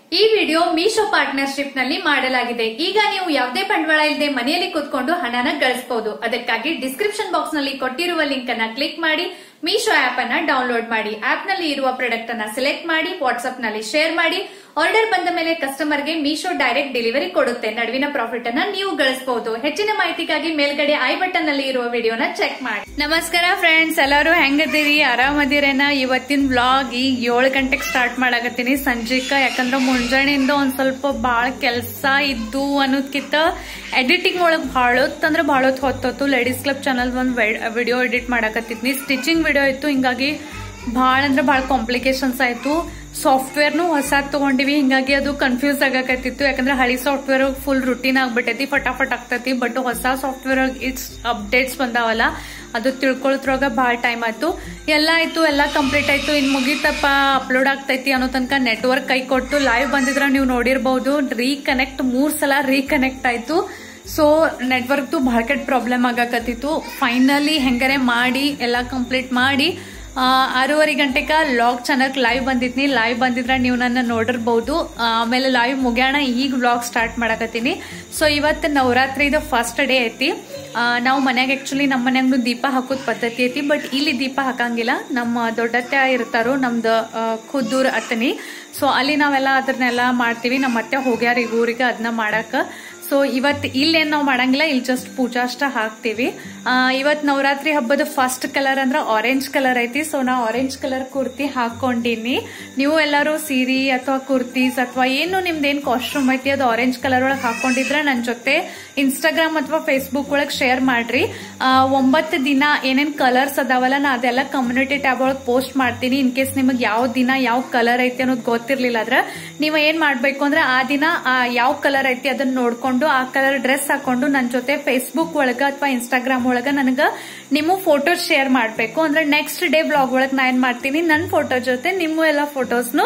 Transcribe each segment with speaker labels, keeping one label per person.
Speaker 1: ಈ video Meesho partnership ನಲ್ಲಿ ಮಾಡಲಾಗಿದೆ ಈಗ ನೀವು ಯಾವುದೇ ಬಂಡವಾಳ ಇಲ್ಲದೆ ಮನೆಯಲ್ಲಿ ಕೂತ್ಕೊಂಡು ಹಣನ ಗಳಿಸಬಹುದು ಅದಕ್ಕಾಗಿ ಡಿಸ್ಕ್ರಿಪ್ಷನ್ ಬಾಕ್ಸ್ ನಲ್ಲಿ ಕೊಟ್ಟಿರುವ ಲಿಂಕ್ ಅನ್ನ ಕ್ಲಿಕ್ ಮಾಡಿ ಮೀಶೋ ಆಪ್ ಅನ್ನ ಡೌನ್ಲೋಡ್ ಮಾಡಿ ಆಪ್ ನಲ್ಲಿ ಇರುವ ಪ್ರಾಡಕ್ಟ್ ಅನ್ನ ಸೆಲೆಕ್ಟ್ ಮಾಡಿ ವಾಟ್ಸ್ಆಪ್ ನಲ್ಲಿ ಶೇರ್ ಮಾಡಿ ಆರ್ಡರ್ ಬಂದ ಮೇಲೆ ಕಸ್ಟಮರ್ ಗೆ ಮೀಶೋ ಡೈರೆಕ್ಟ್ ಡೆಲಿವರಿ ಕೊಡುತ್ತೆ ನಡುವಿನ ಪ್ರಾಫಿಟ್ ಅನ್ನ ನೀವು ಗಳಿಸಬಹುದು ಹೆಚ್ಚಿನ ಮಾಹಿತಿಗಾಗಿ ಮೇಲ್ಗಡೆ ಐ ಬಟನ್ ನಲ್ಲಿ ಇರುವ ವಿಡಿಯೋನ ಚೆಕ್ ಮಾಡಿ ನಮಸ್ಕಾರ ಫ್ರೆಂಡ್ಸ್ ಎಲ್ಲರೂ ಹೆಂಗದಿರಿ ಆರಾಮದಿರೇನ ಇವತ್ತಿನ ವ್ಲಾಗ್ ಈಗ ಏಳು ಗಂಟೆಗೆ ಸ್ಟಾರ್ಟ್ ಮಾಡಾಕತ್ತೀನಿ ಸಂಜೆಕ ಯಾಕಂದ್ರ ಮುಂಜಾನೆಯಿಂದ ಒಂದ್ ಸ್ವಲ್ಪ ಬಾಳ ಕೆಲಸ ಇದ್ದು ಅನ್ನೋದ್ಕಿಂತ ಎಡಿಟಿಂಗ್ ಒಳಗ್ ಭಾಳ ಹೊತ್ತಂದ್ರ ಭಾಳ ಹೊತ್ತು ಹೊತ್ತೊತ್ತು ಲೇಡೀಸ್ ಕ್ಲಬ್ ಚಾನಲ್ ಒಂದ್ ವಿಡಿಯೋ ಎಡಿಟ್ ಮಾಡಾಕತ್ತಿದ್ನಿ ಸ್ಟಿಚಿಂಗ್ ವಿಡಿಯೋ ಇತ್ತು ಹಿಂಗಾಗಿ ಭಾಳ ಅಂದ್ರೆ ಭಾಳ ಕಾಂಪ್ಲಿಕೇಶನ್ಸ್ ಆಯ್ತು ಸಾಫ್ಟ್ವೇರ್ನು ಹೊಸಾದ್ ತಗೊಂಡಿವಿ ಹಿಂಗಾಗಿ ಅದು ಕನ್ಫ್ಯೂಸ್ ಆಗಕತ್ತಿತ್ತು ಯಾಕಂದ್ರೆ ಹಳಿ ಸಾಫ್ಟ್ವೇರ್ ಫುಲ್ ರುಟೀನ್ ಆಗ್ಬಿಟ್ಟೈತಿ ಫಟಾಫಟ್ ಆಗ್ತೈತಿ ಬಟ್ ಹೊಸ ಸಾಫ್ಟ್ವೇರ್ ಇಟ್ಸ್ ಅಪ್ಡೇಟ್ಸ್ ಬಂದಾವಲ್ಲ ಅದು ತಿಳ್ಕೊಳ್ತ್ರೊಳಗ ಭಾಳ ಟೈಮ್ ಆಯ್ತು ಎಲ್ಲ ಆಯ್ತು ಎಲ್ಲ ಕಂಪ್ಲೀಟ್ ಆಯ್ತು ಇನ್ ಮುಗಿತಪ್ಪ ಅಪ್ಲೋಡ್ ಆಗ್ತೈತಿ ಅನ್ನೋ ತನಕ ನೆಟ್ವರ್ಕ್ ಕೈ ಕೊಟ್ಟು ಲೈವ್ ಬಂದಿದ್ರ ನೀವು ನೋಡಿರ್ಬಹುದು ರೀಕನೆಕ್ಟ್ ಮೂರ್ ಸಲ ರೀಕನೆಕ್ಟ್ ಆಯ್ತು ಸೊ ನೆಟ್ವರ್ಕ್ದು ಭಾಳ ಕೆಟ್ಟ ಪ್ರಾಬ್ಲಮ್ ಆಗಕತ್ತಿತ್ತು ಫೈನಲಿ ಹೆಂಗಾರೆ ಮಾಡಿ ಎಲ್ಲ ಕಂಪ್ಲೀಟ್ ಮಾಡಿ ಆ, ಆರೂವರೆ ಗಂಟೆಗ ಲಾಗ್ ಚಾನಲ್ ಲೈವ್ ಬಂದಿದ್ನಿ ಲೈವ್ ಬಂದಿದ್ರೆ ನೀವು ನನ್ನ ನೋಡಿರ್ಬಹುದು ಆಮೇಲೆ ಲೈವ್ ಮುಗ್ಯಾಣ ಈಗ ವ್ಲಾಗ್ ಸ್ಟಾರ್ಟ್ ಮಾಡಕತ್ತೀನಿ ಸೊ ಇವತ್ತು ನವರಾತ್ರಿದು ಫಸ್ಟ್ ಡೇ ಐತಿ ಆ, ನಾವು ಮನ್ಯಾಗ ಆಕ್ಚುಲಿ ನಮ್ಮ ಮನ್ಯಾಗ ದೀಪ ಹಾಕೋದ್ ಪದ್ಧತಿ ಐತಿ ಬಟ್ ಇಲ್ಲಿ ದೀಪ ಹಾಕಂಗಿಲ್ಲ ನಮ್ಮ ದೊಡ್ಡತ್ತೆ ಇರ್ತಾರೋ ನಮ್ದು ಆ, ಖುದ್ದೂರ್ ಅತ್ತನಿ ಸೊ ಅಲ್ಲಿ ನಾವೆಲ್ಲ ಅದನ್ನೆಲ್ಲ ಮಾಡ್ತೀವಿ ನಮ್ಮ ಅತ್ತೆ ಹೋಗ್ಯಾರ ಈಗ ಊರಿಗೆ ಅದನ್ನ ಮಾಡಾಕ ಸೊ ಇವತ್ ಇಲ್ಲೇನ್ ನಾವು ಮಾಡಂಗಿಲ್ಲ ಇಲ್ಲಿ ಜಸ್ಟ್ ಪೂಜಾ ಅಷ್ಟ ಹಾಕ್ತಿವಿ ಆ, ಇವತ್ ನವರಾತ್ರಿ ಹಬ್ಬದ ಫಸ್ಟ್ ಕಲರ್ ಅಂದ್ರ ಆರೆಂಜ್ ಕಲರ್ ಐತಿ ಸೊ ನಾ ಆರೆಂಜ್ ಕಲರ್ ಕುರ್ತಿ ಹಾಕೊಂಡಿನಿ ನೀವು ಎಲ್ಲರೂ ಸೀರಿ ಅಥವಾ ಕುರ್ತೀಸ್ ಅಥವಾ ಏನು ನಿಮ್ದು ಏನ್ ಕಾಸ್ಟ್ಯೂಮ್ ಐತಿ ಅದು ಆರೆಂಜ್ ಕಲರ್ ಒಳಗೆ ಹಾಕೊಂಡಿದ್ರೆ ನನ್ನ ಜೊತೆ ಇನ್ಸ್ಟಾಗ್ರಾಮ್ ಅಥವಾ ಫೇಸ್ಬುಕ್ ಒಳಗೆ ಶೇರ್ ಮಾಡ್ರಿ ಆ, ಒಂಬತ್ತು ದಿನ ಏನೇನ್ ಕಲರ್ಸ್ ಅದಾವಲ್ಲ ನಾ ಅದೆಲ್ಲ ಕಮ್ಯುನಿಟಿ ಟ್ಯಾಬ್ ಒಳಗೆ ಪೋಸ್ಟ್ ಮಾಡ್ತೀನಿ ಇನ್ ಕೇಸ್ ನಿಮಗೆ ಯಾವ ದಿನ ಯಾವ ಕಲರ್ ಐತಿ ಅನ್ನೋದು ಗೊತ್ತಿರ್ಲಿಲ್ಲ ಆದ್ರೆ ನೀವು ಏನ್ ಮಾಡ್ಬೇಕು ಅಂದ್ರೆ ಆ ದಿನ ಆ ಯಾವ ಕಲರ್ ಐತಿ ಅದನ್ನ ನೋಡ್ಕೊಂಡು ಆ ಕಲರ್ ಡ್ರೆಸ್ ಹಾಕೊಂಡು ನನ್ನ ಜೊತೆ ಫೇಸ್ಬುಕ್ ಒಳಗ ಅಥವಾ ಇನ್ಸ್ಟಾಗ್ರಾಮ್ ಒಳಗ ನನಗ ನಿಮ್ಮ ಫೋಟೋ ಶೇರ್ ಮಾಡ್ಬೇಕು ಅಂದ್ರೆ ನೆಕ್ಸ್ಟ್ ಡೇ ಬ್ಲಾಗ್ ಒಳಗ್ ನಾ ಏನ್ ಮಾಡ್ತೀನಿ ನನ್ನ ಫೋಟೋ ಜೊತೆ ನಿಮ್ಮ ಎಲ್ಲ ಫೋಟೋಸ್ನು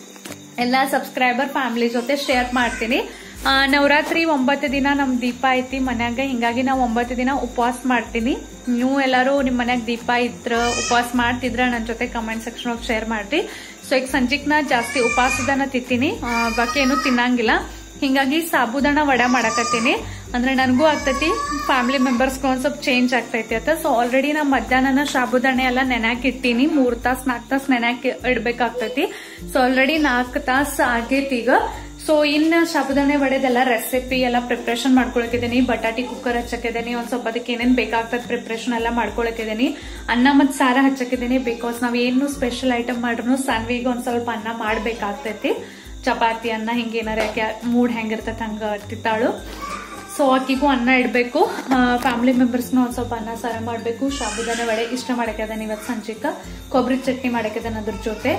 Speaker 1: ಎಲ್ಲ ಸಬ್ಸ್ಕ್ರೈಬರ್ ಫ್ಯಾಮಿಲಿ ಜೊತೆ ಶೇರ್ ಮಾಡ್ತೀನಿ ಆ, ನವರಾತ್ರಿ ಒಂಬತ್ತು ದಿನ ನಮ್ ದೀಪ ಐತಿ ಮನ್ಯಾಗ ಹಿಂಗಾಗಿ ನಾವು ಒಂಬತ್ತು ದಿನ ಉಪವಾಸ ಮಾಡ್ತೀನಿ ನೀವು ಎಲ್ಲರೂ ನಿಮ್ ಮನ್ಯಾಗ ದೀಪ ಇದ್ರ ಉಪವಾಸ ಮಾಡ್ತಿದ್ರ ನನ್ನ ಜೊತೆ ಕಮೆಂಟ್ ಸೆಕ್ಷನ್ ಒಳಗೆ ಶೇರ್ ಮಾಡ್ರಿ ಸೊ ಈಗ ಸಂಜಿಕ್ ನಾ ಜಾಸ್ತಿ ಉಪವಾಸದನ ತಿಂತೀನಿ ಆ, ಬಾಕಿ ಏನು ತಿನ್ನಂಗಿಲ್ಲ ಹಿಂಗಾಗಿ ಸಾಬುದಾನ ವಡ ಮಾಡಕತ್ತೀನಿ ಅಂದ್ರೆ ನನಗೂ ಆಗ್ತೈತಿ ಫ್ಯಾಮಿಲಿ ಮೆಂಬರ್ಸ್ಗೂ ಒಂದ್ ಸ್ವಲ್ಪ ಚೇಂಜ್ ಆಗ್ತೈತಿ ಅಂತ ಸೊ ಆಲ್ರೆಡಿ ನಾ ಮಧ್ಯಾಹ್ನ ಸಾಬುದಾಣೆ ಎಲ್ಲ ನೆನಾಕ್ ಇಟ್ಟಿನಿ ಮೂರ್ ತಾಸ್ ನಾಲ್ಕು ತಾಸ್ ನೆನಾಕ್ ಇಡ್ಬೇಕಾಗ್ತೈತಿ ಸೊ ಆಲ್ರೆಡಿ ನಾಲ್ಕು ತಾಸ್ ಆಗೈತಿ ಈಗ ಸೊ ಇನ್ನ ಸಾಬುದಾಣೆ ವಡೆದೆಲ್ಲ ರೆಸಿಪಿ ಎಲ್ಲ ಪ್ರಿಪ್ರೇಷನ್ ಮಾಡ್ಕೊಳಕಿದ್ದೀನಿ ಬಟಾಟಿ ಕುಕ್ಕರ್ ಹಚ್ಚಕಿದ್ದೀನಿ ಒಂದ್ ಸ್ವಲ್ಪ ಅದಕ್ಕೆ ಏನೇನ್ ಬೇಕಾಗ್ತದೆ ಪ್ರಿಪ್ರೇಷನ್ ಎಲ್ಲ ಮಾಡ್ಕೊಳಕಿದ್ದೀನಿ ಅನ್ನ ಮತ್ ಸಾರ ಹಚ್ಚಕಿದ್ದೀನಿ ಬಿಕಾಸ್ ನಾವ್ ಏನು ಸ್ಪೆಷಲ್ ಐಟಮ್ ಮಾಡ್ರು ಸಾನ್ವಿಗೆ ಒಂದ್ ಸ್ವಲ್ಪ ಅನ್ನ ಮಾಡ್ಬೇಕಾಗ್ತೈತಿ ಚಪಾತಿ ಅನ್ನ ಹಿಂಗೇನಾರ ಯಾಕೆ ಮೂಡ್ ಹೆಂಗಿರ್ತೈತೆ ಹಂಗ ತಿತ್ತಾಳು ಸೊ ಆಕಿಗೂ ಅನ್ನ ಇಡಬೇಕು ಫ್ಯಾಮಿಲಿ ಮೆಂಬರ್ಸ್ನು ಒಂದ್ ಸ್ವಲ್ಪ ಅನ್ನ ಸಾರ ಮಾಡಬೇಕು ಸಾಬುದಾನ ವಡೆ ಇಷ್ಟ ಮಾಡಕ್ಕಿದ್ದಾನೆ ಇವತ್ತು ಸಂಜೆಕ ಕೊಬ್ಬರಿ ಚಟ್ನಿ ಮಾಡಕ್ಕಿದ್ದಾನೆ ಅದ್ರ ಜೊತೆ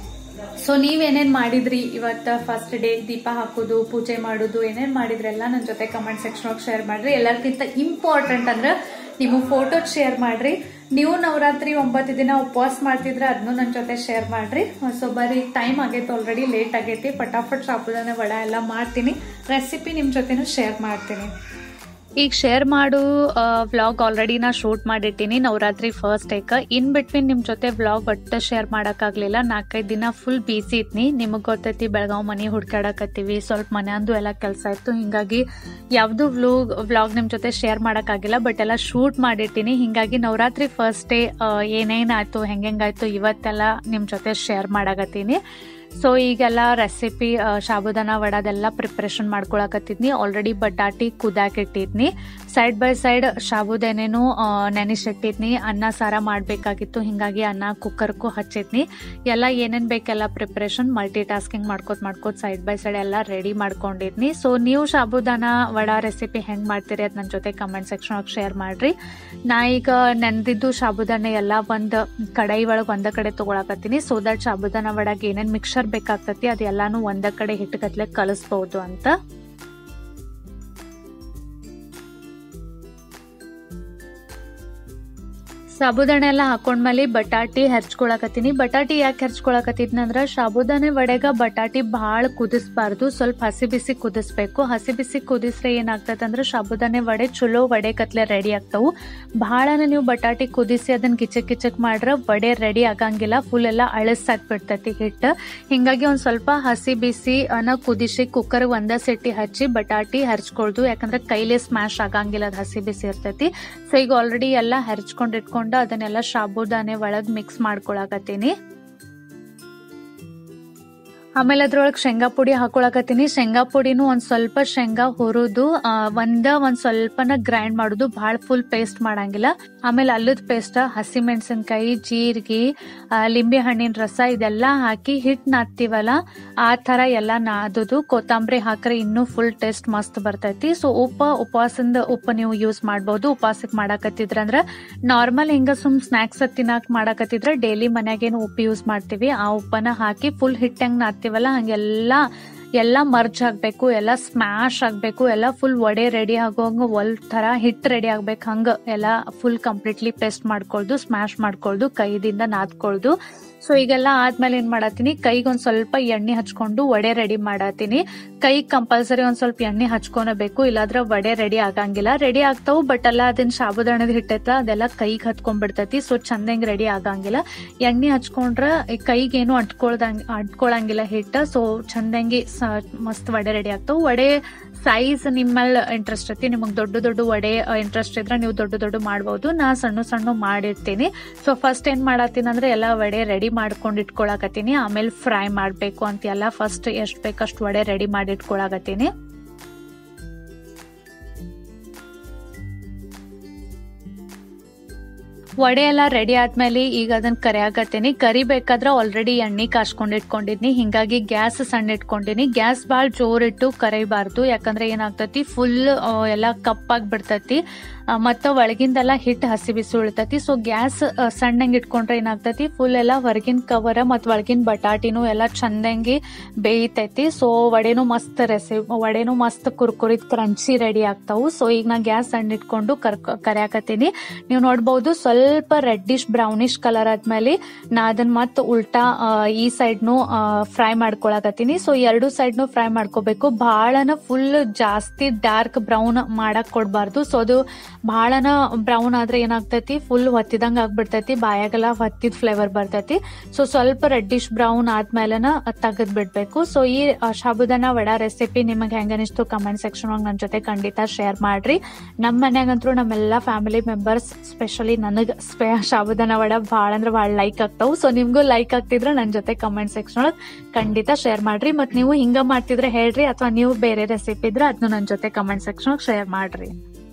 Speaker 1: ಸೊ ನೀವೇನೇನ್ ಮಾಡಿದ್ರಿ ಇವತ್ತ ಫಸ್ಟ್ ಡೇ ದೀಪ ಹಾಕೋದು ಪೂಜೆ ಮಾಡೋದು ಏನೇನ್ ಮಾಡಿದ್ರೆಲ್ಲ ನನ್ನ ಜೊತೆ ಕಮೆಂಟ್ ಸೆಕ್ಷನ್ ಒಳಗೆ ಶೇರ್ ಮಾಡ್ರಿ ಎಲ್ಲರಿಗಿಂತ ಇಂಪಾರ್ಟೆಂಟ್ ಅಂದ್ರೆ ನೀವು ಫೋಟೋ ಶೇರ್ ಮಾಡ್ರಿ ನೀವು ನವರಾತ್ರಿ ಒಂಬತ್ತು ದಿನ ಉಪವಾಸ ಮಾಡ್ತಿದ್ರೆ ಅದನ್ನು ನನ್ನ ಜೊತೆ ಶೇರ್ ಮಾಡ್ರಿ ಸೊ ಬರೀ ಟೈಮ್ ಆಗೈತೆ ಆಲ್ರೆಡಿ ಲೇಟ್ ಆಗೈತಿ ಪಟಾಫಟ್ ಸಾಬುದಾನ ವಡ ಎಲ್ಲ ಮಾಡ್ತೀನಿ ರೆಸಿಪಿ ನಿಮ್ ಜೊತೆನೂ ಶೇರ್ ಮಾಡ್ತೀನಿ ಈಗ ಶೇರ್ ಮಾಡು ವ್ಲಾಗ್ ಆಲ್ರೆಡಿ ನಾ ಶೂಟ್ ಮಾಡಿಟ್ಟಿನಿ ನವರಾತ್ರಿ ಫಸ್ಟ್ ಡೇಕ ಇನ್ ಬಿಟ್ವೀನ್ ನಿಮ್ ಜೊತೆ ವ್ಲಾಗ್ ಒಟ್ಟು ಶೇರ್ ಮಾಡಕ್ಕಾಗ್ಲಿಲ್ಲ ನಾಲ್ಕೈದು ದಿನ ಫುಲ್ ಬಿಸಿ ಇತ್ನಿ ನಿಮಗ್ ಗೊತ್ತೈತಿ ಬೆಳಗಾವ್ ಮನಿ ಹುಡ್ಕಾಡಕತ್ತೀವಿ ಸ್ವಲ್ಪ ಮನೆಯಂದು ಎಲ್ಲ ಕೆಲಸ ಇತ್ತು ಹಿಂಗಾಗಿ ಯಾವ್ದು ವ್ಲೋಗ್ ವ್ಲಾಗ್ ನಿಮ್ ಜೊತೆ ಶೇರ್ ಮಾಡಕ್ಕಾಗಿಲ್ಲ ಬಟ್ ಎಲ್ಲ ಶೂಟ್ ಮಾಡಿಟ್ಟಿನಿ ಹಿಂಗಾಗಿ ನವರಾತ್ರಿ ಫಸ್ಟ್ ಡೇ ಏನೇನಾಯ್ತು ಹೆಂಗೆಂಗಾಯ್ತು ಇವತ್ತೆಲ್ಲ ನಿಮ್ ಜೊತೆ ಶೇರ್ ಮಾಡಕತ್ತೀನಿ ಸೊ ಈಗೆಲ್ಲ ರೆಸಿಪಿ ಸಾಬುದಾನ ವಡದೆಲ್ಲ ಪ್ರಿಪ್ರೇಷನ್ ಮಾಡ್ಕೊಳಕತ್ತಿದ್ನಿ ಆಲ್ರೆಡಿ ಬಟಾಟಿ ಕುದಾಕಿಟ್ಟಿದ್ನಿ ಸೈಡ್ ಬೈ ಸೈಡ್ ಸಾಬುದೇನೇನು ನೆನೆಸಿಟ್ಟಿದ್ನಿ ಅನ್ನ ಸಾರ ಮಾಡಬೇಕಾಗಿತ್ತು ಹಿಂಗಾಗಿ ಅನ್ನ ಕುಕ್ಕರ್ಗೂ ಹಚ್ಚಿದ್ನಿ ಎಲ್ಲ ಏನೇನು ಬೇಕೆಲ್ಲ ಪ್ರಿಪ್ರೇಷನ್ ಮಲ್ಟಿ ಟಾಸ್ಕಿಂಗ್ ಮಾಡ್ಕೋತ ಮಾಡ್ಕೋತ ಸೈಡ್ ಬೈ ಸೈಡ್ ಎಲ್ಲ ರೆಡಿ ಮಾಡ್ಕೊಂಡಿದ್ನಿ ಸೊ ನೀವು ಸಾಬುದಾನ ವಡ ರೆಸಿಪಿ ಹೆಂಗ್ ಮಾಡ್ತೀರಿ ಅದು ನನ್ನ ಜೊತೆ ಕಮೆಂಟ್ ಸೆಕ್ಷನ್ ಒಳಗೆ ಶೇರ್ ಮಾಡ್ರಿ ನಾ ಈಗ ನೆನೆದಿದ್ದು ಸಾಬುದಾನ ಎಲ್ಲ ಒಂದು ಕಡಾಯಿ ಒಳಗೆ ಒಂದ ಕಡೆ ತಗೊಳಕತ್ತೀನಿ ಸೊ ದಟ್ ಸಾಬುದಾನ ವಡಗೆ ಏನೇನು ಮಿಕ್ಸರ್ ಬೇಕಾಗ್ತತಿ ಅದೆಲ್ಲಾನು ಒಂದ ಕಡೆ ಹಿಟ್ಟಗತ್ಲೆ ಕಲಿಸ್ಬಹುದು ಅಂತ
Speaker 2: ಸಾಬುದಾಣೆ ಎಲ್ಲ ಹಾಕೊಂಡ್ಮೇಲೆ ಬಟಾಟಿ ಹೆರ್ಚ್ಕೊಳಕತ್ತೀನಿ ಬಟಾಟಿ ಯಾಕೆ ಹೆರ್ಚ್ಕೊಳಕತ್ತಿದ್ನ ಅಂದ್ರ ಸಾಬುದಾನೆ ವಡೆಗ ಬಟಾಟಿ ಭಾಳ ಕುದಿಸ್ಬಾರ್ದು ಸ್ವಲ್ಪ ಹಸಿ ಬಿಸಿ ಕುದಿಸ್ಬೇಕು ಹಸಿ ಬಿಸಿ ಕುದಿಸ್ರೆ ಏನಾಗ್ತದೆ ಅಂದ್ರೆ ಸಾಬುದಾನೆ ವಡೆ ಚಲೋ ವಡೆ ಕತ್ಲೆ ರೆಡಿ ಆಗ್ತಾವು ಭಾಳನ ನೀವು ಬಟಾಟಿ ಕುದಿಸಿ ಅದನ್ನ ಕಿಚಕ್ ಕಿಚಕ್ ಮಾಡ್ರ ವಡೆ ರೆಡಿ ಆಗಂಗಿಲ್ಲ ಫುಲ್ ಎಲ್ಲ ಅಳಸಾಕ್ಬಿಡ್ತೈತಿ ಹಿಟ್ಟು ಹಿಂಗಾಗಿ ಒಂದ್ ಸ್ವಲ್ಪ ಹಸಿ ಬಿಸಿ ಅನ್ನ ಕುದಿಸಿ ಕುಕ್ಕರ್ ಒಂದ ಸೆಟ್ಟಿ ಹಚ್ಚಿ ಬಟಾಟಿ ಹರ್ಚ್ಕೊಳ್ದು ಯಾಕಂದ್ರೆ ಕೈಲೇ ಸ್ಮ್ಯಾಶ್ ಆಗಂಗಿಲ್ಲ ಅದು ಹಸಿ ಬಿಸಿ ಇರ್ತೈತಿ ಸೊ ಈಗ ಆಲ್ರೆಡಿ ಎಲ್ಲ ಹರ್ಚ್ಕೊಂಡ್ ಇಟ್ಕೊಂಡು ಅದನ್ನೆಲ್ಲ ಸಾಬುದಾನೆ ಒಳಗ್ ಮಿಕ್ಸ್ ಮಾಡ್ಕೊಳಕತ್ತೀನಿ ಆಮೇಲೆ ಅದ್ರೊಳಗೆ ಶೇಂಗಾ ಪುಡಿ ಹಾಕೊಳಕತ್ತೀನಿ ಶೇಂಗಾ ಪುಡಿನೂ ಒಂದ್ ಸ್ವಲ್ಪ ಶೇಂಗಾ ಹುರಿದು ಆ, ಒಂದ ಒಂದ್ ಸ್ವಲ್ಪನ ಗ್ರೈಂಡ್ ಮಾಡುದು ಭಾಳ ಫುಲ್ ಪೇಸ್ಟ್ ಮಾಡಂಗಿಲ್ಲ ಆಮೇಲೆ ಅಲ್ಲದ ಪೇಸ್ಟ್ ಹಸಿ ಮೆಣಸಿನ್ಕಾಯಿ ಜೀರಿಗೆ ಆ, ಲಿಂಬೆ ಹಣ್ಣಿನ ರಸ ಇದೆಲ್ಲ ಹಾಕಿ ಹಿಟ್ ನಾದ್ತೀವಲ್ಲ ಆ ತರ ಎಲ್ಲ ನಾದುದು ಕೊತ್ತಂಬರಿ ಹಾಕ್ರೆ ಇನ್ನೂ ಫುಲ್ ಟೇಸ್ಟ್ ಮಸ್ತ್ ಬರ್ತೈತಿ ಸೊ ಉಪ್ಪ ಉಪವಾಸದ ಉಪ್ಪು ನೀವು ಯೂಸ್ ಮಾಡ್ಬೋದು ಉಪವಾಸಕ್ಕೆ ಮಾಡಾಕತ್ತಿದ್ರ ಅಂದ್ರ ನಾರ್ಮಲ್ ಹಿಂಗ ಸುಮ್ ಸ್ನಾಕ್ಸ್ ತಿನ್ನಾಕ್ ಮಾಡಾಕತ್ತಿದ್ರ ಡೈಲಿ ಮನ್ಯಾಗೇನು ಉಪ್ಪು ಯೂಸ್ ಮಾಡ್ತೀವಿ ಆ ಉಪ್ಪನ ಹಾಕಿ ಫುಲ್ ಹಿಟ್ ಹೆಂಗ್ ನಾದ್ತೀವಲ್ಲ ಹಂಗೆಲ್ಲ ಎಲ್ಲ ಮರ್ಜ್ ಆಗ್ಬೇಕು ಎಲ್ಲ ಸ್ಮ್ಯಾಶ್ ಆಗ್ಬೇಕು ಎಲ್ಲ ಫುಲ್ ವಡೆ ರೆಡಿ ಆಗೋಂಗ ಒಲ್ ತರ ಹಿಟ್ ರೆಡಿ ಆಗ್ಬೇಕು ಹಂಗ ಎಲ್ಲ ಫುಲ್ ಕಂಪ್ಲೀಟ್ಲಿ ಪೇಸ್ಟ್ ಮಾಡ್ಕೊಳ್ದು ಸ್ಮ್ಯಾಶ್ ಮಾಡ್ಕೊಳ್ದು ಕೈದಿಂದ ನಾದ್ಕೊಳ್ದು ಸೊ ಈಗೆಲ್ಲ ಆದ್ಮೇಲೆ ಏನ್ ಮಾಡತ್ತೀನಿ ಕೈಗೆ ಒಂದ್ ಸ್ವಲ್ಪ ಎಣ್ಣೆ ಹಚ್ಕೊಂಡು ವಡೆ ರೆಡಿ ಮಾಡತ್ತೀನಿ ಕೈ ಕಂಪಲ್ಸರಿ ಒಂದ್ ಸ್ವಲ್ಪ ಎಣ್ಣೆ ಹಚ್ಕೊನಬೇಕು ಇಲ್ಲಾಂದ್ರೆ ವಡೆ ರೆಡಿ ಆಗಂಗಿಲ್ಲ ರೆಡಿ ಆಗ್ತಾವು ಬಟ್ ಎಲ್ಲ ಅದನ್ನ ಸಾಬುದಾಣದ ಹಿಟ್ಟೈತ ಅದೆಲ್ಲ ಕೈಗೆ ಹತ್ಕೊಂಡ್ಬಿಡ್ತೈತಿ ಸೊ ಚಂದಂಗ್ ರೆಡಿ ಆಗಂಗಿಲ್ಲ ಎಣ್ಣೆ ಹಚ್ಕೊಂಡ್ರ ಈ ಕೈಗೇನು ಅಂಟ್ಕೊಳ್ದಂಗ್ ಅಂಟ್ಕೊಳಂಗಿಲ್ಲ ಹಿಟ್ಟ ಸೊ ಚಂದಂಗಿ ಸ- ಮಸ್ತ್ ವಡೆ ರೆಡಿ ಆಗ್ತಾವು ವಡೆ ಸೈಜ್ ನಿಮ್ಮಲ್ಲಿ ಇಂಟ್ರೆಸ್ಟ್ ಐತಿ ನಿಮಗೆ ದೊಡ್ಡ ದೊಡ್ಡ ವಡೆ ಇಂಟ್ರೆಸ್ಟ್ ಇದ್ರೆ ನೀವು ದೊಡ್ಡ ದೊಡ್ಡ ಮಾಡ್ಬೋದು ನಾ ಸಣ್ಣ ಸಣ್ಣ ಮಾಡಿರ್ತೀನಿ ಸೊ ಫಸ್ಟ್ ಏನ್ ಮಾಡತ್ತೀನಿ ಅಂದ್ರೆ ಎಲ್ಲ ವಡೆ ರೆಡಿ ಮಾಡ್ಕೊಂಡು ಇಟ್ಕೊಳಕತ್ತೀನಿ ಆಮೇಲೆ ಫ್ರೈ ಮಾಡ್ಬೇಕು ಅಂತ ಎಲ್ಲ ಫಸ್ಟ್ ಎಷ್ಟ್ ಬೇಕಷ್ಟು ವಡೆ ರೆಡಿ ಮಾಡಿ ಇಟ್ಕೊಳಕತ್ತೀನಿ ವಡೆ ಎಲ್ಲ ರೆಡಿ ಆದ್ಮೇಲೆ ಈಗ ಅದನ್ನ ಕರಿಯಾಕತ್ತೀನಿ ಕರಿಬೇಕಾದ್ರೆ ಆಲ್ರೆಡಿ ಎಣ್ಣೆ ಕಾಸ್ಕೊಂಡ್ ಇಟ್ಕೊಂಡಿದ್ನಿ ಹಿಂಗಾಗಿ ಗ್ಯಾಸ್ ಸಣ್ಣ ಇಟ್ಕೊಂಡಿನಿ ಗ್ಯಾಸ್ ಭಾಳ ಜೋರಿಟ್ಟು ಕರಿಬಾರ್ದು ಯಾಕಂದ್ರೆ ಏನಾಗ್ತತಿ ಫುಲ್ ಎಲ್ಲ ಕಪ್ಪಾಗಿ ಬಿಡ್ತತಿ ಆ, ಮತ್ತ ಒಳಗಿಂದೆಲ್ಲ ಹಿಟ್ಟು ಹಸಿ ಬಿಸಿ ಉಳಿತತಿ ಸೊ ಗ್ಯಾಸ್ ಸಣ್ಣಂಗ್ ಇಟ್ಕೊಂಡ್ರೆ ಏನಾಗ್ತತಿ ಫುಲ್ ಎಲ್ಲ ಹೊರಗಿನ ಕವರ ಮತ್ ಒಳಗಿನ ಬಟಾಟಿನೂ ಎಲ್ಲ ಚಂದಂಗಿ ಬೇಯ್ತೈತಿ ಸೊ ವಡೆನು ಮಸ್ತ್ ರೆಸಿ ವಡೆನು ಮಸ್ತ್ ಕುರ್ಕುರಿದ್ ಕ್ರಂಚಿ ರೆಡಿ ಆಗ್ತಾವು ಸೊ ಈಗ ನಾ ಗ್ಯಾಸ್ ಸಣ್ಣ ಇಟ್ಕೊಂಡು ಕರ್ಕ ಕರ್ಯಾಕತ್ತೀನಿ ನೀವು ನೋಡ್ಬಹುದು ಸ್ವಲ್ಪ ರೆಡ್ಡಿಶ್ ಬ್ರೌನಿಶ್ ಕಲರ್ ಆದ್ಮೇಲೆ ನಾ ಅದನ್ನ ಮತ್ ಉಲ್ಟಾ ಆ, ಈ ಸೈಡ್ನು ಫ್ರೈ ಮಾಡ್ಕೊಳಕತ್ತೀನಿ ಸೊ ಎರಡು ಸೈಡ್ನು ಫ್ರೈ ಮಾಡ್ಕೋಬೇಕು ಬಹಳನ ಫುಲ್ ಜಾಸ್ತಿ ಡಾರ್ಕ್ ಬ್ರೌನ್ ಮಾಡಕ್ ಕೊಡ್ಬಾರ್ದು ಸೊ ಅದು ಬಹಳನ ಬ್ರೌನ್ ಆದ್ರೆ ಏನಾಗ್ತೈತಿ ಫುಲ್ ಹೊತ್ತಿದಂಗ ಆಗ್ಬಿಡ್ತೈತಿ ಬಾಯಾಗೆಲ್ಲ ಹೊತ್ತಿದ ಫ್ಲೇವರ್ ಬರ್ತೈತಿ ಸೊ ಸ್ವಲ್ಪ ರೆಡ್ಡಿಶ್ ಬ್ರೌನ್ ಆದ್ಮೇಲೆನ ತೆಗೆದ್ ಬಿಡ್ಬೇಕು ಸೊ ಈ ಆ, ಸಾಬುದಾನ ವಡ ರೆಸಿಪಿ ನಿಮಗೆ ಹೆಂಗ ಅನಿಸ್ತು ಕಮೆಂಟ್ ಸೆಕ್ಷನ್ ಒಳಗೆ ನನ್ನ ಜೊತೆ ಖಂಡಿತ ಶೇರ್ ಮಾಡ್ರಿ ನಮ್ಮ ಮನ್ಯಾಗಂತೂ ನಮ್ಮೆಲ್ಲ ಫ್ಯಾಮಿಲಿ ಮೆಂಬರ್ಸ್ ಸ್ಪೆಷಲಿ ನನಗ್ ಸ್ಪೆ ಸಾಬುದಾನ ವಡ ಭಾಳ ಅಂದ್ರೆ ಭಾಳ ಲೈಕ್ ಆಗ್ತಾವು ಸೊ ನಿಮ್ಗೂ ಲೈಕ್ ಆಗ್ತಿದ್ರೆ ನನ್ನ ಜೊತೆ ಕಮೆಂಟ್ ಸೆಕ್ಷನ್ ಒಳಗೆ ಖಂಡಿತ ಶೇರ್ ಮಾಡ್ರಿ ಮತ್ ನೀವು ಹಿಂಗ ಮಾಡ್ತಿದ್ರೆ ಹೇಳ್ರಿ ಅಥವಾ ನೀವು ಬೇರೆ ರೆಸಿಪಿ ಇದ್ರೆ ಅದನ್ನು ನನ್ನ ಜೊತೆ ಕಮೆಂಟ್ ಸೆಕ್ಷನ್ ಒಳಗೆ ಶೇರ್ ಮಾಡ್ರಿ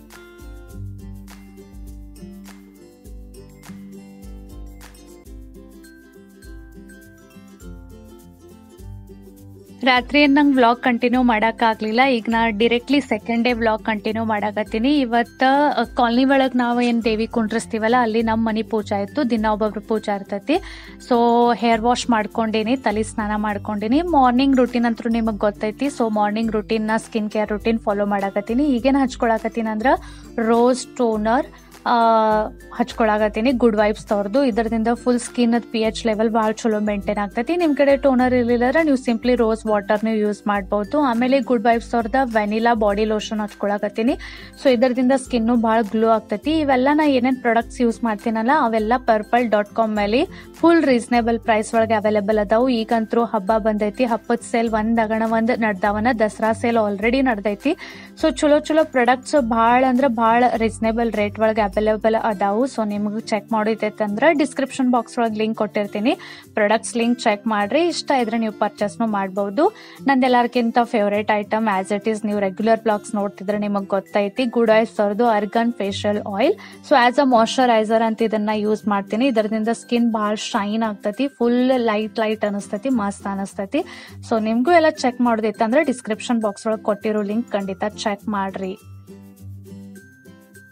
Speaker 2: ರಾತ್ರಿ ಏನ್ ನಂಗೆ ವ್ಲಾಗ್ ಕಂಟಿನ್ಯೂ ಮಾಡಕ್ ಆಗ್ಲಿಲ್ಲ ಈಗ ನಾ directly second day vlog continue ಮಾಡಾಕತ್ತೀನಿ ಇವತ್ತ ಕಾಲನಿ ಒಳಗ್ ನಾವು ಏನ್ ದೇವಿ ಕುಂಡ್ರಿಸ್ತೀವಲ್ಲ ಅಲ್ಲಿ ನಮ್ಮ ಮನಿ ಪೂಜಾ ಇತ್ತು ದಿನ ಒಬ್ಬೊಬ್ರು ಪೂಜಾ ಇರ್ತೈತಿ ಸೊ ಹೇರ್ ವಾಶ್ ಮಾಡ್ಕೊಂಡಿನಿ ತಲೆ ಸ್ನಾನ ಮಾಡ್ಕೊಂಡಿನಿ ಮಾರ್ನಿಂಗ್ ರುಟೀನ್ ಅಂತೂ ನಿಮಗ್ ಗೊತ್ತೈತಿ ಸೊ ಮಾರ್ನಿಂಗ್ ರುಟೀನ್ ನ ಸ್ಕಿನ್ ಕೇರ್ ರುಟೀನ್ ಫಾಲೋ ಮಾಡಾಕತ್ತೀನಿ ಈಗೇನ್ ಹಚ್ಕೊಳಕತ್ತೀನಿ ಅಂದ್ರ ರೋಸ್ ಟೋನರ್ ಹಚ್ಕೊಳಕತ್ತೀನಿ ಗುಡ್ ವೈಬ್ಸ್ ತವ್ರದ್ದು ಇದರಿಂದ full skin P H level ಭಾಳ ಚಲೋ ಮೇಂಟೈನ್ ಆಗ್ತೈತಿ ನಿಮ್ ಕಡೆ ಟೋನರ್ ಇರ್ಲಿಲ್ಲ ನೀವು ಸಿಂಪ್ಲಿ ರೋಸ್ ವಾಟರ್ ನೀವು ಯೂಸ್ ಮಾಡಬಹುದು ಆಮೇಲೆ ಗುಡ್ ವೈಬ್ಸ್ ಅವ್ರದ ವೆನಿಲಾ ಬಾಡಿ ಲೋಷನ್ ಹಚ್ಕೊಳಕತ್ತೀನಿ ಸೊ ಇದರಿಂದ ಸ್ಕಿನ್ ಭಾಳ ಗ್ಲೋ ಆಗ್ತೈತಿ ಇವೆಲ್ಲ ನಾ ಏನೇನ್ ಪ್ರಾಡಕ್ಟ್ಸ್ ಯೂಸ್ ಮಾಡ್ತೀನಲ್ಲ ಅವೆಲ್ಲ ಪರ್ಪಲ್ ಡಾಟ್ ಕಾಮ್ ಮೇಲೆ ಫುಲ್ ರೀಸನೇಬಲ್ ಪ್ರೈಸ್ ಒಳಗೆ ಅವೈಲೇಬಲ್ ಅದಾವು ಈಗಂತರೂ ಹಬ್ಬ ಬಂದೈತಿ ಹಬ್ಬದ ಸೇಲ್ ಒಂದ್ ಅಗಣ ಒಂದ್ ನಡ್ದಾವನ ದಸರಾ ಸೇಲ್ ಆಲ್ರೆಡಿ ನಡ್ದೈತಿ ಸೊ ಚಲೋ ಚಲೋ ಪ್ರಾಡಕ್ಟ್ಸ್ ಭಾಳ ಅಂದ್ರೆ ಭಾಳ ರೀಸನೇಬಲ್ ರೇಟ್ ಒಳಗೆ ಅವೈಲೇಬಲ್ ಅದಾವು ಸೊ ನಿಮ್ಗೆ ಚೆಕ್ ಮಾಡಿದೈತಂದ್ರೆ ಡಿಸ್ಕ್ರಿಪ್ಷನ್ ಬಾಕ್ಸ್ ಒಳಗೆ ಲಿಂಕ್ ಕೊಟ್ಟಿರ್ತೀನಿ ಪ್ರಾಡಕ್ಟ್ಸ್ ಲಿಂಕ್ ಚೆಕ್ ಮಾಡ್ರಿ ಇಷ್ಟ ಇದ್ರೆ ನೀವು ಪರ್ಚೇಸ್ನು ಮಾಡಬಹುದು ನಂದು ಎಲ್ಲರಿಗಿಂತ favourite item as it is ನೀವು ರೆಗ್ಯುಲರ್ ಬ್ಲಾಗ್ಸ್ ನೋಡ್ತಿದ್ರೆ ನಿಮಗೆ ಗೊತ್ತೈತಿ ಗುಡ್ ಐಸ್ ಅವ್ರದ್ದು argan facial oil so as a moisturiser ಅಂತ ಇದನ್ನ ಯೂಸ್ ಮಾಡ್ತೀನಿ ಇದರಿಂದ ಸ್ಕಿನ್ ಭಾಳ ಶೈನ್ ಆಗ್ತೈತಿ ಫುಲ್ ಲೈಟ್ ಲೈಟ್ ಅನಿಸ್ತೈತಿ ಮಸ್ತ್ ಅನಿಸ್ತೈತಿ ಸೊ ನಿಮ್ಗೂ ಎಲ್ಲ ಚೆಕ್ ಮಾಡೋದಿತ್ತಂದ್ರೆ ಡಿಸ್ಕ್ರಿಪ್ಷನ್ ಬಾಕ್ಸ್ ಒಳಗೆ ಕೊಟ್ಟಿರೋ ಲಿಂಕ್ ಖಂಡಿತ ಚೆಕ್ ಮಾಡ್ರಿ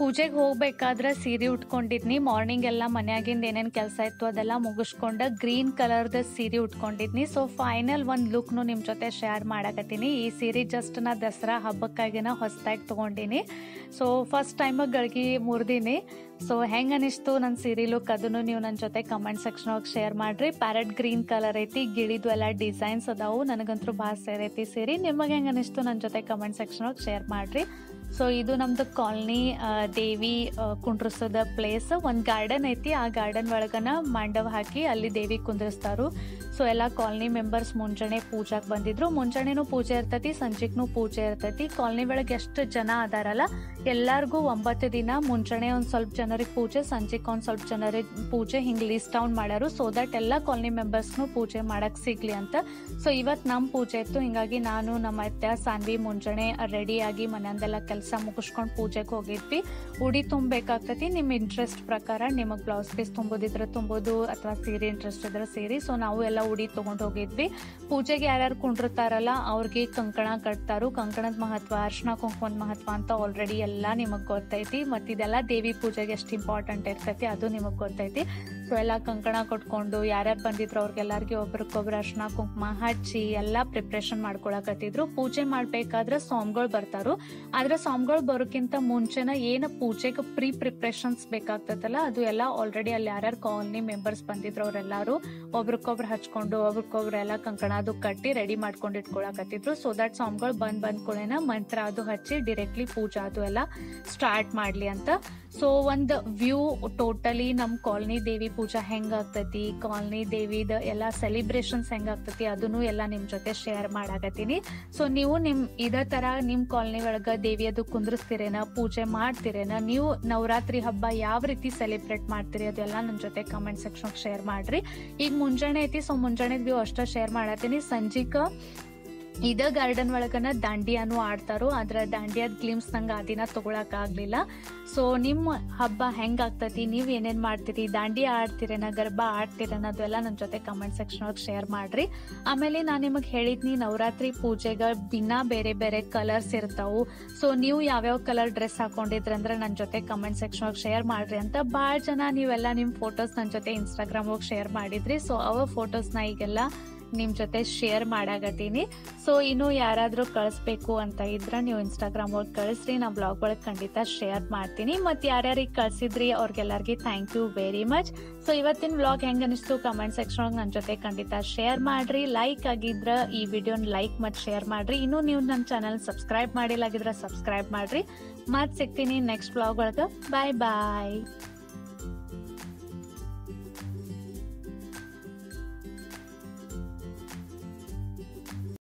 Speaker 2: ಪೂಜೆಗೆ ಹೋಗ್ಬೇಕಾದ್ರ ಸೀರೆ ಉಟ್ಕೊಂಡಿದ್ನಿ ಮಾರ್ನಿಂಗ್ ಎಲ್ಲ ಮನ್ಯಾಗಿಂದ ಏನೇನ್ ಕೆಲಸ ಇತ್ತು ಅದೆಲ್ಲ ಮುಗಿಸ್ಕೊಂಡ ಗ್ರೀನ್ ಕಲರ್ದ ಸೀರೆ ಉಟ್ಕೊಂಡಿದ್ನಿ ಸೊ ಫೈನಲ್ ಒಂದ್ ಲುಕ್ ನು ನಿಮ್ ಜೊತೆ ಶೇರ್ ಮಾಡಕತ್ತೀನಿ ಈ ಸೀರೆ ಜಸ್ಟ್ ನಾ ದಸರಾ ಹಬ್ಬಕ್ಕಾಗಿನ ಹೊಸದಾಗಿ ತಗೊಂಡಿನಿ ಸೊ ಫಸ್ಟ್ ಟೈಮ್ ಗಳಿಗೆ ಮುರ್ದಿನಿ ಸೊ ಹೆಂಗ್ ಅನಿಸ್ತು ನನ್ನ ಸೀರೆ ಲುಕ್ ಅದನ್ನು ನೀವು ನನ್ನ ಜೊತೆ ಕಮೆಂಟ್ ಸೆಕ್ಷನ್ ಒಳಗೆ ಶೇರ್ ಮಾಡ್ರಿ ಪ್ಯಾರೆಟ್ ಗ್ರೀನ್ ಕಲರ್ ಐತಿ ಗಿಳಿದು ಎಲ್ಲ ಡಿಸೈನ್ಸ್ ಅದಾವು ನನಗಂತೂ ಭಾಳ ಸೇರೈತಿ ಸೀರೆ ನಿಮಗೆ ಹೆಂಗ್ ಅನಿಸ್ತು ನನ್ನ ಜೊತೆ ಕಮೆಂಟ್ ಸೆಕ್ಷನ್ ಒಳಗೆ ಶೇರ್ ಮಾಡ್ರಿ ಸೊ ಇದು ನಮ್ದು ಕಾಲನಿ ದೇವಿ ಆ, ಕುಂಡ್ರಸೋದ ಪ್ಲೇಸ್ ಒಂದ್ ಗಾರ್ಡನ್ ಐತಿ ಆ ಗಾರ್ಡನ್ ಒಳಗನ ಮಂಡವ್ ಹಾಕಿ ಅಲ್ಲಿ ದೇವಿ ಕುಂದ್ರಸ್ತಾರು ಸೊ ಎಲ್ಲಾ ಕಾಲನಿ ಮೆಂಬರ್ಸ್ ಮುಂಜಾನೆ ಪೂಜಾಕ್ ಬಂದಿದ್ರು ಮುಂಜಾನೆನೂ ಪೂಜೆ ಇರ್ತೈತಿ ಸಂಜೆಗ್ನು ಪೂಜೆ ಇರ್ತೈತಿ ಕಾಲನಿ ಒಳಗೆ ಎಷ್ಟು ಜನ ಅದಾರಲ್ಲ ಎಲ್ಲಾರ್ಗೂ ಒಂಬತ್ತು ದಿನ ಮುಂಜಾನೆ ಒಂದ್ ಸ್ವಲ್ಪ ಜನರಿಗೆ ಪೂಜೆ ಸಂಜೆಗ್ ಒಂದ್ ಸ್ವಲ್ಪ ಜನರಿಗೆ ಪೂಜೆ ಹಿಂಗ್ ಲಿಸ್ಟ್ ಡೌನ್ ಮಾಡ್ಯಾರು ಸೊ ದಟ್ ಎಲ್ಲಾ ಕಾಲನಿ ಮೆಂಬರ್ಸ್ನು ಪೂಜೆ ಮಾಡಕ್ ಸಿಗ್ಲಿ ಅಂತ ಸೊ ಇವತ್ ನಮ್ ಪೂಜೆ ಇತ್ತು ಹಿಂಗಾಗಿ ನಾನು ನಮ್ಮ ಅತ್ತೆ ಸಾನ್ವಿ ಮುಂಜಾನೆ ರೆಡಿ ಆಗಿ ಮನೆಯಂದೆಲ್ಲ ಕೆಲಸ ಮುಗಿಸ್ಕೊಂಡ್ ಪೂಜೆಗೆ ಹೋಗಿದ್ವಿ ಉಡಿ ತುಂಬಬೇಕಾಗ್ತೈತಿ ನಿಮ್ ಇಂಟ್ರೆಸ್ಟ್ ಪ್ರಕಾರ ನಿಮಗ್ ಬ್ಲೌಸ್ ಪೀಸ್ ತುಂಬೋದಿದ್ರೆ ತುಂಬೋದು ಅಥವಾ ಸೀರೆ ಇಂಟ್ರೆಸ್ಟ್ ಇದ್ರೆ ಸೀರೆ ಸೊ ನಾವು ಎಲ್ಲ ಉಡಿ ತಗೊಂಡ್ ಹೋಗಿದ್ವಿ ಪೂಜೆಗೆ ಯಾರ್ಯಾರು ಕುಂಡಿರ್ತಾರಲ್ಲ ಅವ್ರಿಗೆ ಕಂಕಣ ಕಟ್ತಾರು ಕಂಕಣದ ಮಹತ್ವ ಅರ್ಶನ ಕುಂಕುಮದ ಮಹತ್ವ ಅಂತ ಆಲ್ರೆಡಿ ಎಲ್ಲ ನಿಮಗ್ ಗೊತ್ತೈತಿ ಮತ್ ಇದೆಲ್ಲ ದೇವಿ ಪೂಜೆಗೆ ಎಷ್ಟು ಇಂಪಾರ್ಟೆಂಟ್ ಇರ್ತೈತಿ ಅದು ನಿಮಗ್ ಗೊತ್ತೈತಿ ಸೊ ಎಲ್ಲ ಕಂಕಣ ಕೊಟ್ಕೊಂಡು ಯಾರ್ಯಾರು ಬಂದಿದ್ರು ಅವ್ರಿಗೆಲ್ಲರಿಗೆ ಒಬ್ರಿಗೊಬ್ರು ಅರ್ಶನ ಕುಂಕುಮ ಹಚ್ಚಿ ಎಲ್ಲಾ ಪ್ರಿಪ್ರೇಷನ್ ಮಾಡ್ಕೊಳಕತ್ತಿದ್ರು ಪೂಜೆ ಮಾಡ್ಬೇಕಾದ್ರೆ ಸ್ವಾಮಿಗಳು ಬರ್ತಾರು ಆದ್ರೆ ಸ್ವಾಮಿಗಳು ಬರೋಕ್ಕಿಂತ ಮುಂಚೆನ ಏನ ಪೂಜೆಗೆ ಪ್ರೀ ಪ್ರಿಪ್ರೇಷನ್ಸ್ ಬೇಕಾಗ್ತದಲ್ಲ ಅದು ಎಲ್ಲ ಆಲ್ರೆಡಿ ಅಲ್ಲಿ ಯಾರ್ಯಾರು ಕಾಲನಿ ಮೆಂಬರ್ಸ್ ಬಂದಿದ್ರು ಅವರೆಲ್ಲಾರು ಒಬ್ರಿಗೊಬ್ರು ಹಚ್ಕೊಂಡು ಒಬ್ರಿಗೊಬ್ರು ಎಲ್ಲ ಕಂಕಣ ಅದು ಕಟ್ಟಿ ರೆಡಿ ಮಾಡ್ಕೊಂಡು ಇಟ್ಕೊಳಕತ್ತಿದ್ರು ಸೊ ದಟ್ ಸ್ವಾಮಿಗಳು ಬಂದ್ ಬಂದ್ ಕೂಡೇನ ಮಂತ್ರ ಅದು ಹಚ್ಚಿ ಡೈರೆಕ್ಟ್ಲಿ ಪೂಜಾ ಅದು ಎಲ್ಲ ಸ್ಟಾರ್ಟ್ ಮಾಡ್ಲಿ ಅಂತ ಸೊ ಒಂದ್ ವ್ಯೂ ಟೋಟಲಿ ನಮ್ ಕಾಲನಿ ದೇವಿ ಪೂಜಾ ಹೆಂಗ್ ಆಗ್ತೈತಿ ಕಾಲನಿ ದೇವಿದ ಎಲ್ಲಾ ಸೆಲಿಬ್ರೇಷನ್ಸ್ ಹೆಂಗ್ ಆಗ್ತೈತಿ ಅದನ್ನು ಎಲ್ಲ ನಿಮ್ ಜೊತೆ ಶೇರ್ ಮಾಡಾಕತ್ತೀನಿ ಸೊ ನೀವು ನಿಮ್ ಇದೇ ತರ ನಿಮ್ ಕಾಲನಿ ಒಳಗ ದೇವಿಯದು ಕುಂದ್ರಸ್ತಿರೇನ ಪೂಜೆ ಮಾಡ್ತಿರೇನ ನೀವು ನವರಾತ್ರಿ ಹಬ್ಬ ಯಾವ ರೀತಿ ಸೆಲೆಬ್ರೇಟ್ ಮಾಡ್ತೀರಿ ಅದೆಲ್ಲ ನನ್ ಜೊತೆ ಕಮೆಂಟ್ ಸೆಕ್ಷನ್ ಶೇರ್ ಮಾಡ್ರಿ ಈಗ ಮುಂಜಾನೆ ಐತಿ ಸೊ ಮುಂಜಾನೆ ವ್ಯೂ ಅಷ್ಟ ಶೇರ್ ಮಾಡತ್ತೀನಿ ಸಂಜಿಕ ಇದ ಗಾರ್ಡನ್ ಒಳಗನ ದಾಂಡಿಯಾನು ಆಡ್ತಾರೋ ಅದ್ರ ದಾಂಡಿಯಾದ ಗ್ಲಿಮ್ಸ್ ನಂಗ ಆ ದಿನ ತಗೊಳಕ್ ಆಗ್ಲಿಲ್ಲ ಸೊ ನಿಮ್ಮ ಹಬ್ಬ ಹೆಂಗ್ ಆಗ್ತತಿ ನೀವ್ ಏನೇನ್ ಮಾಡ್ತೀರಿ ದಾಂಡಿಯಾ ಆಡ್ತೀರೇನ ಗರ್ಬಾ ಆಡ್ತೀರೇನ ಅದೆಲ್ಲ ನನ್ ಜೊತೆ ಕಮೆಂಟ್ ಸೆಕ್ಷನ್ ಒಳಗೆ ಶೇರ್ ಮಾಡ್ರಿ ಆಮೇಲೆ ನಾನ್ ನಿಮಗ್ ಹೇಳಿದ್ನಿ ನವರಾತ್ರಿ ಪೂಜೆಗ ದಿನ ಬೇರೆ ಬೇರೆ ಕಲರ್ಸ್ ಇರ್ತಾವು ಸೊ ನೀವು ಯಾವ್ಯಾವ ಕಲರ್ ಡ್ರೆಸ್ ಹಾಕೊಂಡಿದ್ರಂದ್ರ ನನ್ ಜೊತೆ ಕಮೆಂಟ್ ಸೆಕ್ಷನ್ ಒಳಗೆ ಶೇರ್ ಮಾಡ್ರಿ ಅಂತ ಬಾಳ ಜನ ನೀವೆಲ್ಲ ನಿಮ್ ಫೋಟೋಸ್ ನನ್ ಜೊತೆ ಇನ್ಸ್ಟಾಗ್ರಾಮ್ ಹೋಗಿ ಶೇರ್ ಮಾಡಿದ್ರಿ ಸೊ ಅವ ಫೋಟೋಸ್ ನ ಈಗೆಲ್ಲ ನಿಮ್ ಜೊತೆ ಶೇರ್ ಮಾಡಾಕತ್ತೀನಿ ಸೊ ಇನ್ನು ಯಾರಾದ್ರೂ ಕಳಿಸ್ಬೇಕು ಅಂತ ಇದ್ರ ನೀವು ಇನ್ಸ್ಟಾಗ್ರಾಮ್ ಒಳಗೆ ಕಳಿಸ್ರಿ ನಾ ಬ್ಲಾಗ್ ಒಳಗೆ ಖಂಡಿತ ಶೇರ್ ಮಾಡ್ತೀನಿ ಮತ್ ಯಾರ್ಯಾರಿಗೆ ಕಳ್ಸಿದ್ರಿ ಅವ್ರಿಗೆಲ್ಲರಿಗೆ thank you very much so ಇವತ್ತಿನ ಬ್ಲಾಗ್ ಹೆಂಗ್ ಅನಿಸ್ತು ಕಮೆಂಟ್ ಸೆಕ್ಷನ್ ಒಳಗೆ ನನ್ನ ಜೊತೆ ಖಂಡಿತ ಶೇರ್ ಮಾಡ್ರಿ ಲೈಕ್ ಆಗಿದ್ರ ಈ ವಿಡಿಯೋನ ಲೈಕ್ ಮತ್ ಶೇರ್ ಮಾಡ್ರಿ ಇನ್ನು ನೀವು ನನ್ನ ಚಾನಲ್ ಸಬ್ಸ್ಕ್ರೈಬ್ ಮಾಡಿಲ್ಲ ಆಗಿದ್ರ ಸಬ್ಸ್ಕ್ರೈಬ್ ಮಾಡ್ರಿ ಮತ್ ಸಿಗ್ತೀನಿ ನೆಕ್ಸ್ಟ್ ಬ್ಲಾಗ್ ಒಳಗ ಬಾಯ್ ಬಾಯ್